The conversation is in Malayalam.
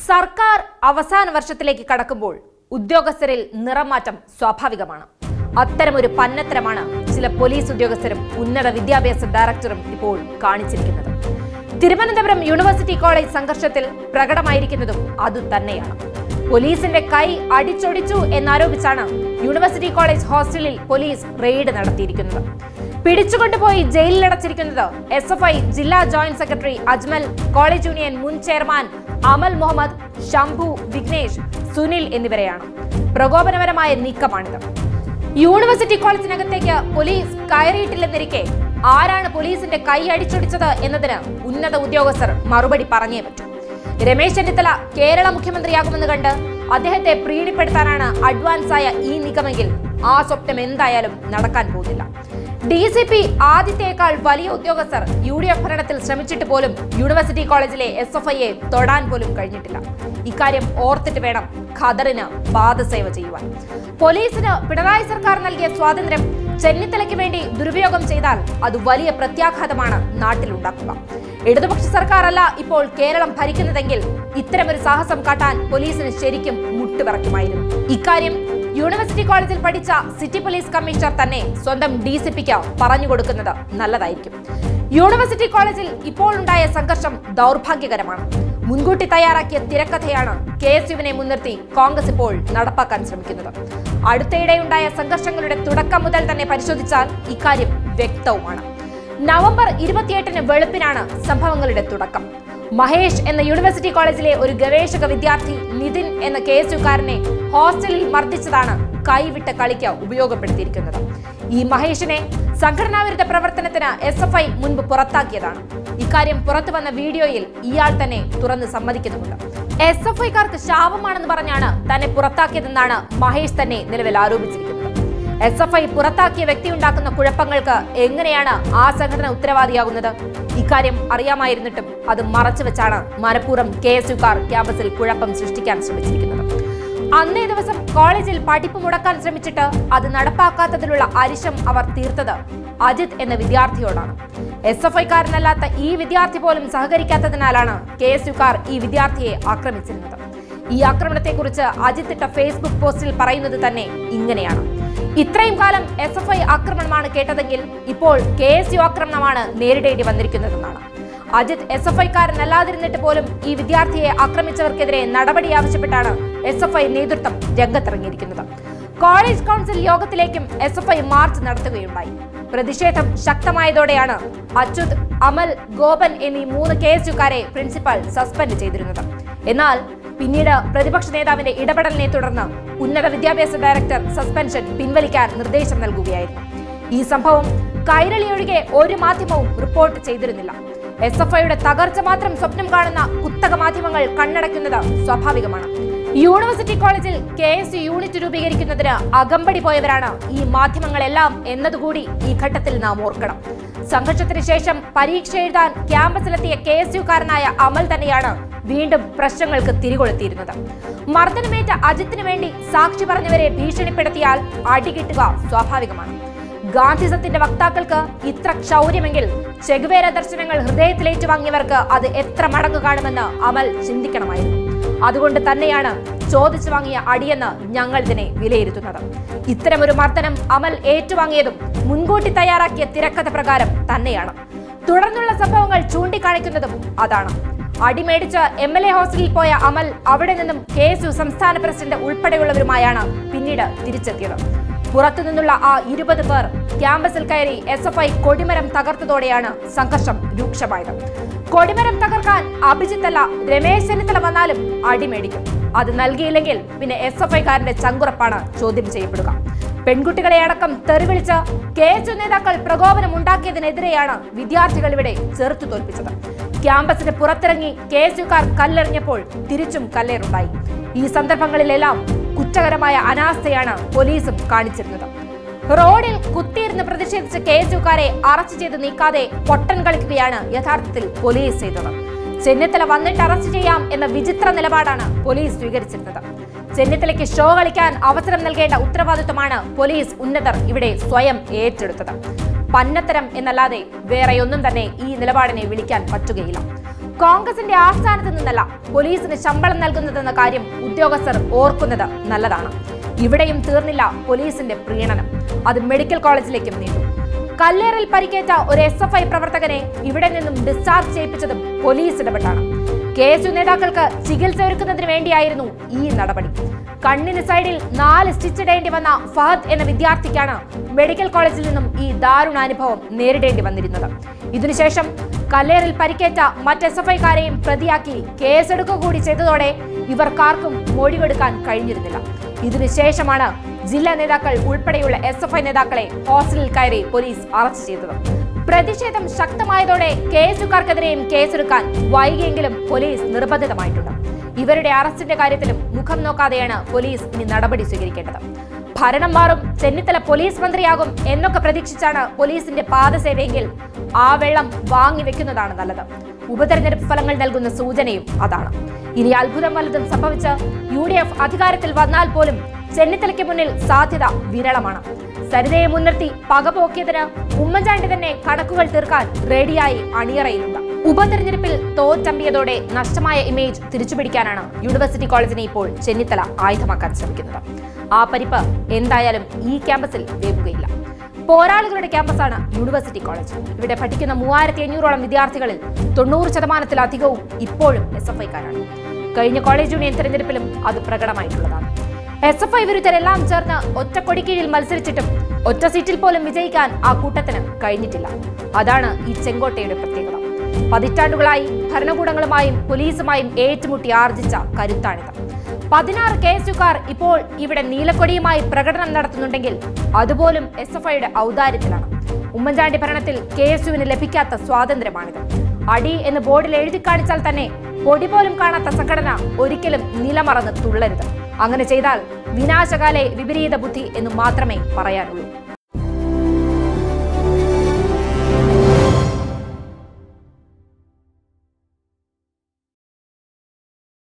സർക്കാർ അവസാന വർഷത്തിലേക്ക് കടക്കുമ്പോൾ ഉദ്യോഗസ്ഥരിൽ നിറമാറ്റം സ്വാഭാവികമാണ് അത്തരമൊരു പന്നത്തരമാണ് ചില പോലീസ് ഉദ്യോഗസ്ഥരും ഉന്നത വിദ്യാഭ്യാസ ഡയറക്ടറും ഇപ്പോൾ കാണിച്ചിരിക്കുന്നത് തിരുവനന്തപുരം യൂണിവേഴ്സിറ്റി കോളേജ് സംഘർഷത്തിൽ പ്രകടമായിരിക്കുന്നതും അതുതന്നെയാണ് പോലീസിന്റെ കൈ അടിച്ചൊടിച്ചു എന്നാരോപിച്ചാണ് യൂണിവേഴ്സിറ്റി കോളേജ് ഹോസ്റ്റലിൽ പോലീസ് റെയ്ഡ് നടത്തിയിരിക്കുന്നത് പിടിച്ചുകൊണ്ടുപോയി ജയിലിലടച്ചിരിക്കുന്നത് എസ് എഫ് ഐ ജില്ലാ joint secretary Ajmal college union മുൻ ചെയർമാൻ അമൽ മുഹമ്മദ് ശംഭു വിഘ്നേഷ് സുനിൽ എന്നിവരെയാണ് പ്രകോപനപരമായ നീക്കമാണിത് യൂണിവേഴ്സിറ്റി കോളേജിനകത്തേക്ക് പോലീസ് കയറിയിട്ടില്ലെന്നിരിക്കെ ആരാണ് പോലീസിന്റെ കൈ അടിച്ചൊടിച്ചത് എന്നതിന് ഉന്നത ഉദ്യോഗസ്ഥർ മറുപടി പറഞ്ഞേ പറ്റൂ രമേശ് ചെന്നിത്തല കേരള മുഖ്യമന്ത്രിയാകുമെന്ന് കണ്ട് അദ്ദേഹത്തെ പ്രീണിപ്പെടുത്താനാണ് അഡ്വാൻസ് ആയ ഈ നീക്കമെങ്കിൽ ആ സ്വപ്നം എന്തായാലും നടക്കാൻ പോകുന്നില്ല ഡി സി പി ആദ്യത്തേക്കാൾ വലിയ ഉദ്യോഗസ്ഥർ യു ഡി എഫ് ഭരണത്തിൽ ശ്രമിച്ചിട്ട് പോലും യൂണിവേഴ്സിറ്റി കോളേജിലെ എസ് എഫ് ഐയെ തൊടാൻ പോലും കഴിഞ്ഞിട്ടില്ല ഇക്കാര്യം ഓർത്തിട്ട് വേണം ഖദറിന് പാദസേവ ചെയ്യുവാൻ പോലീസിന് പിണറായി സർക്കാർ നൽകിയ സ്വാതന്ത്ര്യം ചെന്നിത്തലയ്ക്ക് വേണ്ടി ദുരുപയോഗം ചെയ്താൽ അത് വലിയ പ്രത്യാഘാതമാണ് നാട്ടിലുണ്ടാക്കുക ഇടതുപക്ഷ സർക്കാരല്ല ഇപ്പോൾ കേരളം ഭരിക്കുന്നതെങ്കിൽ ഇത്തരമൊരു സാഹസം കാട്ടാൻ പോലീസിന് ശരിക്കും മുട്ടുപിറക്കുമായിരുന്നു ഇക്കാര്യം യൂണിവേഴ്സിറ്റി കോളേജിൽ പഠിച്ച സിറ്റി പോലീസ് കമ്മീഷണർ തന്നെ സ്വന്തം ഡി സി പിക്ക് പറഞ്ഞു കൊടുക്കുന്നത് നല്ലതായിരിക്കും യൂണിവേഴ്സിറ്റി കോളേജിൽ ഇപ്പോൾ ഉണ്ടായ സംഘർഷം ദൗർഭാഗ്യകരമാണ് മുൻകൂട്ടി തയ്യാറാക്കിയ തിരക്കഥയാണ് കെ എസ് യുവിനെ മുൻനിർത്തി കോൺഗ്രസ് ഇപ്പോൾ നടപ്പാക്കാൻ ശ്രമിക്കുന്നത് അടുത്തയിടെയുണ്ടായ സംഘർഷങ്ങളുടെ തുടക്കം മുതൽ തന്നെ പരിശോധിച്ചാൽ ഇക്കാര്യം വ്യക്തവുമാണ് നവംബർ ഇരുപത്തിയെട്ടിന് വെളുപ്പിനാണ് സംഭവങ്ങളുടെ തുടക്കം മഹേഷ് എന്ന യൂണിവേഴ്സിറ്റി കോളേജിലെ ഒരു ഗവേഷക വിദ്യാർത്ഥി നിതിൻ എന്ന കെ എസ് യുക്കാരനെ ഹോസ്റ്റലിൽ മർദ്ദിച്ചതാണ് കൈവിട്ട കളിക്ക് ഉപയോഗപ്പെടുത്തിയിരിക്കുന്നത് ഈ മഹേഷിനെ സംഘടനാവിരുദ്ധ പ്രവർത്തനത്തിന് എസ് എഫ് ഐ മുൻപ് പുറത്താക്കിയതാണ് ഇക്കാര്യം പുറത്തു വന്ന വീഡിയോയിൽ ഇയാൾ തന്നെ തുറന്ന് സമ്മതിക്കുന്നുമുണ്ട് എസ് എഫ് ഐക്കാർക്ക് ശാപമാണെന്ന് പറഞ്ഞാണ് തന്നെ പുറത്താക്കിയതെന്നാണ് മഹേഷ് തന്നെ നിലവിൽ ആരോപിച്ചിരിക്കുന്നത് എസ് എഫ് ഐ പുറത്താക്കിയ വ്യക്തി ഉണ്ടാക്കുന്ന കുഴപ്പങ്ങൾക്ക് എങ്ങനെയാണ് ആ സംഘടന ഉത്തരവാദിയാകുന്നത് ഇക്കാര്യം അറിയാമായിരുന്നിട്ടും അത് മറച്ചുവെച്ചാണ് മനഃപൂർവ്വം കെ എസ് യുക്കാർ ക്യാമ്പസിൽ കുഴപ്പം സൃഷ്ടിക്കാൻ ശ്രമിച്ചിരിക്കുന്നത് അന്നേ ദിവസം കോളേജിൽ പഠിപ്പ് മുടക്കാൻ ശ്രമിച്ചിട്ട് അത് നടപ്പാക്കാത്തതിലുള്ള അരിശം അവർ തീർത്തത് അജിത് എന്ന വിദ്യാർത്ഥിയോടാണ് എസ് എഫ് ഐക്കാരനല്ലാത്ത ഈ വിദ്യാർത്ഥി പോലും സഹകരിക്കാത്തതിനാലാണ് കെ എസ് യുക്കാർ ഈ വിദ്യാർത്ഥിയെ ആക്രമിച്ചിരുന്നത് ഈ ആക്രമണത്തെക്കുറിച്ച് അജിത്ത് ഇട്ട ഫേസ്ബുക്ക് പോസ്റ്റിൽ പറയുന്നത് തന്നെ ഇങ്ങനെയാണ് ഇത്രയും കാലം എസ് എഫ് ഐ ആക്രമണമാണ് കേട്ടതെങ്കിൽ ഇപ്പോൾ കെ എസ് യു ആക്രമണമാണ് നേരിടേണ്ടി വന്നിരിക്കുന്നതെന്നാണ് അജിത് എസ് എഫ് ഐക്കാരനല്ലാതിരുന്നിട്ട് പോലും ഈ വിദ്യാർത്ഥിയെ ആക്രമിച്ചവർക്കെതിരെ നടപടി ആവശ്യപ്പെട്ടാണ് എസ് എഫ് ഐ നേതൃത്വം രംഗത്തിറങ്ങിയിരിക്കുന്നത് കോളേജ് കൗൺസിൽ യോഗത്തിലേക്കും എസ് എഫ് ഐ മാർച്ച് നടത്തുകയുണ്ടായി പ്രതിഷേധം ശക്തമായതോടെയാണ് അച്യുത് അമൽ ഗോപൻ എന്നീ മൂന്ന് കെ എസ് യുക്കാരെ പ്രിൻസിപ്പൽ സസ്പെൻഡ് ചെയ്തിരുന്നത് എന്നാൽ പിന്നീട് പ്രതിപക്ഷ നേതാവിന്റെ ഇടപെടലിനെ തുടർന്ന് ഉന്നത വിദ്യാഭ്യാസ ഡയറക്ടർ സസ്പെൻഷൻ പിൻവലിക്കാൻ നിർദ്ദേശം നൽകുകയായിരുന്നു ഈ സംഭവം കൈരളി ഒഴികെ ഒരു മാധ്യമവും റിപ്പോർട്ട് ചെയ്തിരുന്നില്ല എസ് എഫ് ഐയുടെ തകർച്ച മാത്രം സ്വപ്നം കാണുന്ന കുത്തക മാധ്യമങ്ങൾ കണ്ണടയ്ക്കുന്നത് സ്വാഭാവികമാണ് യൂണിവേഴ്സിറ്റി കോളേജിൽ കെ എസ് യു യൂണിറ്റ് രൂപീകരിക്കുന്നതിന് അകമ്പടി പോയവരാണ് ഈ മാധ്യമങ്ങളെല്ലാം എന്നതുകൂടി ഈ ഘട്ടത്തിൽ നാം ഓർക്കണം സംഘർഷത്തിന് ശേഷം പരീക്ഷ എഴുതാൻ ക്യാമ്പസിലെത്തിയ കെ എസ് യുക്കാരനായ അമൽ തന്നെയാണ് വീണ്ടും പ്രശ്നങ്ങൾക്ക് തിരികൊളുത്തിയിരുന്നത് മർദ്ദനമേറ്റ അജിത്തിന് വേണ്ടി സാക്ഷി പറഞ്ഞവരെ ഭീഷണിപ്പെടുത്തിയാൽ അടികിട്ടുക സ്വാഭാവികമാണ് ഗാന്ധിസത്തിന്റെ വക്താക്കൾക്ക് ഇത്ര ക്ഷൗര്യമെങ്കിൽ ചെഗുവേര ദർശനങ്ങൾ ഹൃദയത്തിലേറ്റുവാങ്ങിയവർക്ക് അത് എത്ര മടങ്ങ് കാണുമെന്ന് അമൽ ചിന്തിക്കണമായിരുന്നു അതുകൊണ്ട് തന്നെയാണ് ചോദിച്ചു വാങ്ങിയ അടിയെന്ന് ഞങ്ങൾ ഇതിനെ വിലയിരുത്തുന്നത് ഇത്തരമൊരു മർദ്ദനം അമൽ ഏറ്റുവാങ്ങിയതും മുൻകൂട്ടി തയ്യാറാക്കിയ തിരക്കഥ പ്രകാരം തന്നെയാണ് തുടർന്നുള്ള സംഭവങ്ങൾ ചൂണ്ടിക്കാണിക്കുന്നതും അതാണ് അടിമേടിച്ച് എം എൽ എ ഹോസ്റ്റലിൽ പോയ അമൽ അവിടെ നിന്നും കെ എസ് യു സംസ്ഥാന പ്രസിഡന്റ് ഉൾപ്പെടെയുള്ളവരുമായാണ് പിന്നീട് തിരിച്ചെത്തിയത് പുറത്തുനിന്നുള്ള ആ ഇരുപത് പേർ ക്യാമ്പസിൽ കയറി എസ് എഫ് ഐ കൊടിമരം തകർത്തതോടെയാണ് സംഘർഷം രൂക്ഷമായത് കൊടിമരം തകർക്കാൻ അഭിജിത്ത് അല്ല രമേശ് ചെന്നിത്തല വന്നാലും അടിമേടിക്കും അത് നൽകിയില്ലെങ്കിൽ പിന്നെ എസ് എഫ് ഐക്കാരന്റെ ചങ്കുറപ്പാണ് ചോദ്യം ചെയ്യപ്പെടുക പെൺകുട്ടികളെ അടക്കം തെറിവിളിച്ച് കെ എസ് യു നേതാക്കൾ പ്രകോപനം ഉണ്ടാക്കിയതിനെതിരെയാണ് വിദ്യാർത്ഥികൾ ഇവിടെ ചെറുത്തു തോൽപ്പിച്ചത് ക്യാമ്പസിന് പുറത്തിറങ്ങി കെ എസ് യുക്കാർ കല്ലെറിഞ്ഞപ്പോൾ തിരിച്ചും കല്ലേറുണ്ടായി ഈ സന്ദർഭങ്ങളിലെല്ലാം കുറ്റകരമായ അനാസ്ഥയാണ് പോലീസും കാണിച്ചിരുന്നത് റോഡിൽ കുത്തിയിരുന്ന് പ്രതിഷേധിച്ച കെ എസ് യുക്കാരെ അറസ്റ്റ് ചെയ്ത് നീക്കാതെ പൊട്ടൻ കളിക്കുകയാണ് യഥാർത്ഥത്തിൽ പോലീസ് ചെയ്തത് ചെന്നിത്തല വന്നിട്ട് അറസ്റ്റ് ചെയ്യാം എന്ന വിചിത്ര നിലപാടാണ് പോലീസ് സ്വീകരിച്ചിരുന്നത് ചെന്നിത്തലയ്ക്ക് ഷോ കളിക്കാൻ അവസരം നൽകേണ്ട ഉത്തരവാദിത്വമാണ് പോലീസ് ഉന്നതർ ഇവിടെ സ്വയം ഏറ്റെടുത്തത് പന്നത്തരം എന്നല്ലാതെ വേറെയൊന്നും തന്നെ ഈ നിലപാടിനെ വിളിക്കാൻ പറ്റുകയില്ല കോൺഗ്രസിന്റെ ആസ്ഥാനത്ത് നിന്നല്ല പോലീസിന് ശമ്പളം നൽകുന്നതെന്ന കാര്യം ഉദ്യോഗസ്ഥർ ഓർക്കുന്നത് നല്ലതാണ് ഇവിടെയും തീർന്നില്ല പോലീസിന്റെ പ്രീണനം അത് മെഡിക്കൽ കോളേജിലേക്കും നീണ്ടു കല്ലേറിൽ പരിക്കേറ്റ ഒരു എസ് എഫ് ഐ പ്രവർത്തകനെ ഇവിടെ നിന്നും ഡിസ്ചാർജ് ചെയ്യിപ്പിച്ചതും പോലീസ് ഇടപെട്ടാണ് കെ എസ് യു നേതാക്കൾക്ക് ചികിത്സ ഒരുക്കുന്നതിന് വേണ്ടിയായിരുന്നു ഈ നടപടി കണ്ണിന് സൈഡിൽ നാല് സ്റ്റിച്ച് ഇടേണ്ടി വന്ന ഫഹദ് എന്ന വിദ്യാർത്ഥിക്കാണ് മെഡിക്കൽ കോളേജിൽ നിന്നും ഈ ദാരുണാനുഭവം നേരിടേണ്ടി വന്നിരുന്നത് ഇതിനുശേഷം കല്ലേറിൽ പരിക്കേറ്റ മറ്റ് എസ് എഫ് ഐക്കാരെയും പ്രതിയാക്കി കേസെടുക്കുക കൂടി ചെയ്തതോടെ ഇവർക്കാർക്കും മൊഴികൊടുക്കാൻ കഴിഞ്ഞിരുന്നില്ല ഇതിനുശേഷമാണ് ജില്ലാ നേതാക്കൾ ഉൾപ്പെടെയുള്ള എസ് എഫ് ഐ നേതാക്കളെ ഹോസ്റ്റലിൽ കയറി പോലീസ് അറസ്റ്റ് ചെയ്തത് പ്രതിഷേധം ശക്തമായതോടെ കേസുകാർക്കെതിരെയും കേസെടുക്കാൻ വൈകിയെങ്കിലും പോലീസ് നിർബന്ധിതമായിട്ടുണ്ട് ഇവരുടെ അറസ്റ്റിന്റെ കാര്യത്തിലും മുഖം നോക്കാതെയാണ് പോലീസ് ഇനി നടപടി സ്വീകരിക്കേണ്ടത് ഭരണം മാറും ചെന്നിത്തല പോലീസ് മന്ത്രിയാകും എന്നൊക്കെ പ്രതീക്ഷിച്ചാണ് പോലീസിന്റെ പാദസേവയെങ്കിൽ ആ വെള്ളം വാങ്ങി വെക്കുന്നതാണ് നല്ലത് ഉപതെരഞ്ഞെടുപ്പ് ഫലങ്ങൾ നൽകുന്ന സൂചനയും അതാണ് ഇനി അത്ഭുതം വല്ലതും സംഭവിച്ച് യു ഡി എഫ് അധികാരത്തിൽ വന്നാൽ പോലും ചെന്നിത്തലയ്ക്ക് മുന്നിൽ സാധ്യത വിരളമാണ് സരിതയെ മുൻനിർത്തി പകപോക്കിയതിന് ഉമ്മൻചാണ്ടി തന്നെ കണക്കുകൾ തീർക്കാൻ റെഡിയായി അണിയറയിലുണ്ട് ഉപതെരഞ്ഞെടുപ്പിൽ തോറ്റമ്പിയതോടെ നഷ്ടമായ ഇമേജ് തിരിച്ചുപിടിക്കാനാണ് യൂണിവേഴ്സിറ്റി കോളേജിനെ ഇപ്പോൾ ചെന്നിത്തല ആയുധമാക്കാൻ ശ്രമിക്കുന്നത് ആ പരിപ്പ് എന്തായാലും ഈ ക്യാമ്പസിൽ വേവുകയില്ല പോരാളികളുടെ ക്യാമ്പസാണ് യൂണിവേഴ്സിറ്റി കോളേജ് ഇവിടെ പഠിക്കുന്ന മൂവായിരത്തി അഞ്ഞൂറോളം വിദ്യാർത്ഥികളിൽ തൊണ്ണൂറ് ശതമാനത്തിലധികവും ഇപ്പോഴും എസ് എഫ് ഐക്കാരാണ് കഴിഞ്ഞ കോളേജ് യൂണിയൻ തെരഞ്ഞെടുപ്പിലും അത് പ്രകടമായിട്ടുള്ളതാണ് എസ് എഫ് ഐ വിരുദ്ധരെല്ലാം ചേർന്ന് ഒറ്റക്കൊടി കീഴിൽ മത്സരിച്ചിട്ടും ഒറ്റ സീറ്റിൽ പോലും വിജയിക്കാൻ ആ കൂട്ടത്തിന് കഴിഞ്ഞിട്ടില്ല അതാണ് ഈ ചെങ്കോട്ടയുടെ പ്രത്യേകത പതിറ്റാണ്ടുകളായി ഭരണകൂടങ്ങളുമായും പോലീസുമായും ഏറ്റുമുട്ടി ആർജിച്ച കരുത്താണിത് പതിനാറ് കെ എസ് യുക്കാർ ഇപ്പോൾ ഇവിടെ നീലക്കൊടിയുമായി പ്രകടനം നടത്തുന്നുണ്ടെങ്കിൽ അതുപോലും എസ് എഫ് ഐയുടെ ഔദാര്യത്തിലാണ് ഉമ്മൻചാണ്ടി ഭരണത്തിൽ കെ എസ് യുവിന് ലഭിക്കാത്ത സ്വാതന്ത്ര്യമാണിത് അടി എന്ന് ബോർഡിൽ എഴുതി കാണിച്ചാൽ തന്നെ പൊടി പോലും കാണാത്ത സംഘടന ഒരിക്കലും നിലമറന്ന് തുള്ളരുത് അങ്ങനെ ചെയ്താൽ വിനാശകാലെ വിപരീത ബുദ്ധി എന്ന് മാത്രമേ പറയാനുള്ളൂ